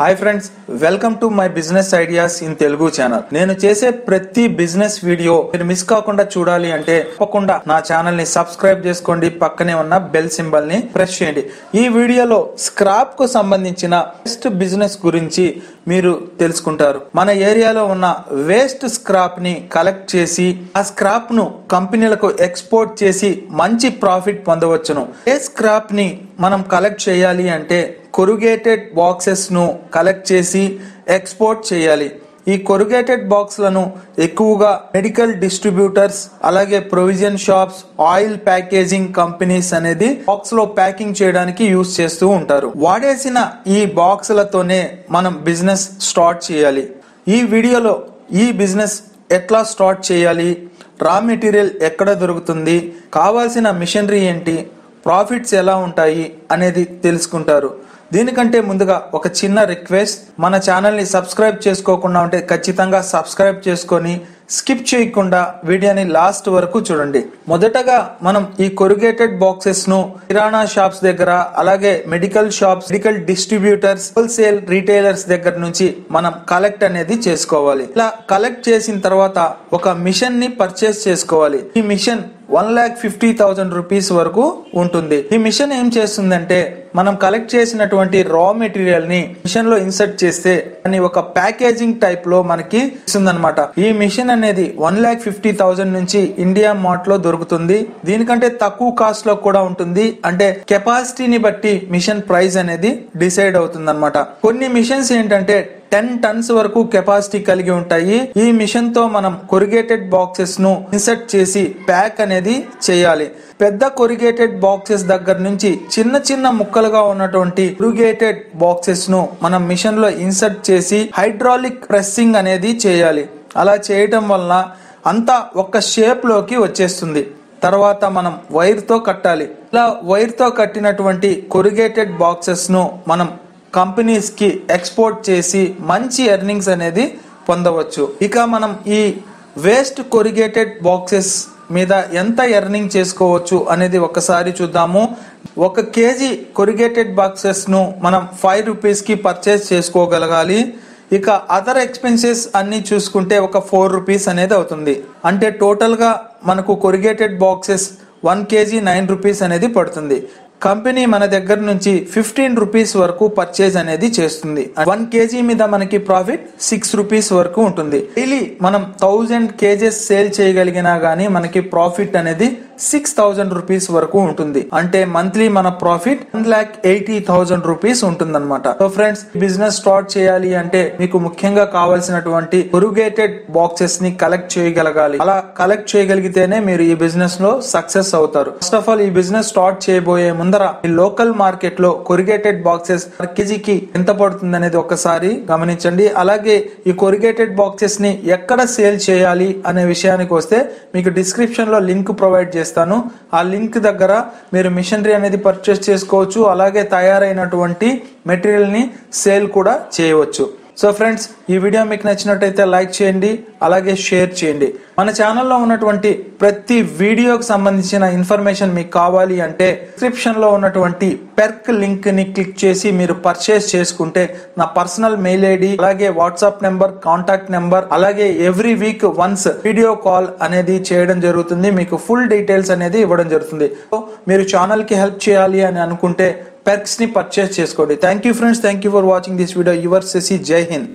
hi friends welcome to my business ideas in Telugu channel నేను చేసే ప్రతి బిజినెస్ వీడియో మీరు మిస్ కాకుండా చూడాలి అంటే తప్పకుండా నా ఛానల్ ని సబ్స్క్రైబ్ చేసుకోండి పక్కనే ఉన్న బెల్ సింబల్ ని ప్రెస్ చేయండి ఈ వీడియోలో స్క్రాప్ కు సంబంధించిన బెస్ట్ బిజినెస్ గురించి మీరు తెలుసుకుంటారు మన ఏరియాలో ఉన్న వేస్ట్ స్క్రాప్ ని కలెక్ట్ చేసి ఆ స్క్రాప్ ను కంపెనీలకు ఎక్స్పోర్ట్ చేసి మంచి ప్రాఫిట్ పొందవచ్చును ఏ స్క్రాప్ ని మనం కలెక్ట్ చేయాలి అంటే కొరుగేటెడ్ బాక్సెస్ ను కలెక్ట్ చేసి ఎక్స్పోర్ట్ చేయాలి ఈ కొరుగేటెడ్ బాక్స్లను ఎక్కువగా మెడికల్ డిస్ట్రిబ్యూటర్స్ అలాగే provision shops oil packaging companies అనేది బాక్స్ లో ప్యాకింగ్ చేయడానికి యూస్ చేస్తూ ఉంటారు వాడేసిన ఈ బాక్సులతోనే మనం బిజినెస్ స్టార్ట్ చేయాలి ఈ వీడియోలో ఈ బిజినెస్ ఎట్లా స్టార్ట్ చేయాలి రా మెటీరియల్ ఎక్కడ దొరుకుతుంది కావాల్సిన మిషనరీ ఏంటి ప్రాఫిట్స్ ఎలా ఉంటాయి అనేది తెలుసుకుంటారు దీనికంటే ముందుగా ఒక చిన్న రిక్వెస్ట్ మన ఛానల్ని సబ్స్క్రైబ్ చేసుకోకుండా ఉంటే ఖచ్చితంగా సబ్స్క్రైబ్ చేసుకొని స్కిప్ చేయకుండా వీడియోని లాస్ట్ వరకు చూడండి మొదటగా మనం ఈ కొరుగేటెడ్ బాక్సెస్ ను కిరాణా షాప్స్ దగ్గర అలాగే medical shops medical distributors wholesale retailers దగ్గర నుంచి మనం కలెక్ట్ అనేది చేసుకోవాలి ఇలా కలెక్ట్ చేసిన తర్వాత ఒక మిషన్ ని పర్చేస్ చేసుకోవాలి ఈ machine one lakh fifty thousand rupees వరకు ఉంటుంది ఈ మిషన్ ఏం చేస్తుందంటే మనం కలెక్ట్ చేసినటువంటి రా మెటీరియల్ ని మిషన్ లో ఇన్సర్ట్ చేస్తే అని ఒక ప్యాకేజింగ్ టైప్ లో మనకి ఇస్తుందన్నమాట ఈ మిషన్ అనేది వన్ ల్యాక్ ఫిఫ్టీ థౌసండ్ నుంచి ఇండియా మార్ట్ లో దొరుకుతుంది దీనికంటే తక్కువ కాస్ట్ లో కూడా ఉంటుంది అంటే కెపాసిటీని బట్టి మిషన్ ప్రైస్ అనేది డిసైడ్ అవుతుంది కొన్ని మిషన్స్ ఏంటంటే టెన్ టన్స్ వరకు కెపాసిటీ కలిగి ఉంటాయి ఈ మిషన్ తో మనం కొరిగేటెడ్ బాక్సెస్ ను ఇన్సర్ట్ చేసి ప్యాక్ అనేది చేయాలి పెద్ద కొరిగేటెడ్ బాక్సెస్ దగ్గర నుంచి చిన్న చిన్న ముక్కలుగా ఉన్నటువంటి కొరిగేటెడ్ బాక్సెస్ ను మనం మిషన్ లో ఇన్సర్ట్ చేసి హైడ్రాలిక్ ప్రెస్సింగ్ అనేది చేయాలి అలా చేయటం వలన అంతా ఒక షేప్ లోకి వచ్చేస్తుంది తర్వాత మనం వైర్ తో కట్టాలి ఇలా వైర్ తో కట్టినటువంటి కొరిగేటెడ్ బాక్సెస్ ను మనం కంపెనీస్ కి ఎక్స్పోర్ట్ చేసి మంచి ఎర్నింగ్స్ అనేది పొందవచ్చు ఇక మనం ఈ వేస్ట్ కొరిగేటెడ్ బాక్సెస్ మీద ఎంత ఎర్నింగ్ చేసుకోవచ్చు అనేది ఒకసారి చూద్దాము ఒక కేజీ కొరిగేటెడ్ బాక్సెస్ ను మనం ఫైవ్ రూపీస్ కి పర్చేస్ చేసుకోగలగాలి ఇక అదర్ ఎక్స్పెన్సెస్ అన్ని చూసుకుంటే ఒక ఫోర్ రూపీస్ అనేది అవుతుంది అంటే టోటల్ గా మనకు corrugated boxes one KG nine rupees అనేది పడుతుంది కంపెనీ మన దగ్గర నుంచి ఫిఫ్టీన్ రూపీస్ వరకు పర్చేజ్ అనేది చేస్తుంది వన్ కేజీ మీద మనకి ప్రాఫిట్ సిక్స్ రూపీస్ వరకు ఉంటుంది డైలీ మనం థౌజండ్ కేజెస్ సేల్ చేయగలిగినా గానీ మనకి ప్రాఫిట్ అనేది సిక్స్ థౌజండ్ రూపీస్ వరకు ఉంటుంది అంటే మంత్లీ మన profit one lakh eighty thousand rupees ఉంటుంది అనమాట సో ఫ్రెండ్స్ బిజినెస్ స్టార్ట్ చేయాలి అంటే మీకు ముఖ్యంగా కావాల్సినటువంటి కొరుగేటెడ్ బాక్సెస్ ని కలెక్ట్ చేయగలగాలి అలా కలెక్ట్ చేయగలిగితేనే మీరు ఈ బిజినెస్ లో సక్సెస్ అవుతారు ఫస్ట్ ఆఫ్ ఆల్ ఈ బిజినెస్ స్టార్ట్ చేయబోయే ముందర ఈ లోకల్ మార్కెట్ లో కొరిగేటెడ్ బాక్సెస్ పర్ కేజీకి ఎంత పడుతుంది అనేది ఒకసారి గమనించండి అలాగే ఈ కొరిగేటెడ్ బాక్సెస్ ని ఎక్కడ సేల్ చేయాలి అనే విషయానికి వస్తే మీకు డిస్క్రిప్షన్ లో లింక్ ప్రొవైడ్ చేస్తాను ఆ లింక్ దగ్గర మీరు మిషనరీ అనేది పర్చేస్ చేసుకోవచ్చు అలాగే తయారైనటువంటి మెటీరియల్ ని సేల్ కూడా చేయవచ్చు సో ఫ్రెండ్స్ ఈ వీడియో మీకు నచ్చినట్టయితే లైక్ చేయండి అలాగే షేర్ చేయండి మన ఛానల్లో ఉన్నటువంటి ప్రతి వీడియోకి సంబంధించిన ఇన్ఫర్మేషన్ మీకు కావాలి అంటే డిస్క్రిప్షన్ లో ఉన్నటువంటి పెర్క్ లింక్ ని క్లిక్ చేసి మీరు పర్చేస్ చేసుకుంటే నా పర్సనల్ మెయిల్ ఐడి అలాగే వాట్సాప్ నెంబర్ కాంటాక్ట్ నెంబర్ అలాగే every week once video call అనేది చేయడం జరుగుతుంది మీకు ఫుల్ డీటెయిల్స్ అనేది ఇవ్వడం జరుగుతుంది సో మీరు ఛానల్ కి హెల్ప్ చేయాలి అని అనుకుంటే పెర్క్స్ ని పర్చేస్ చేసుకోండి thank you friends thank you for watching this video your Shashi జై హింద్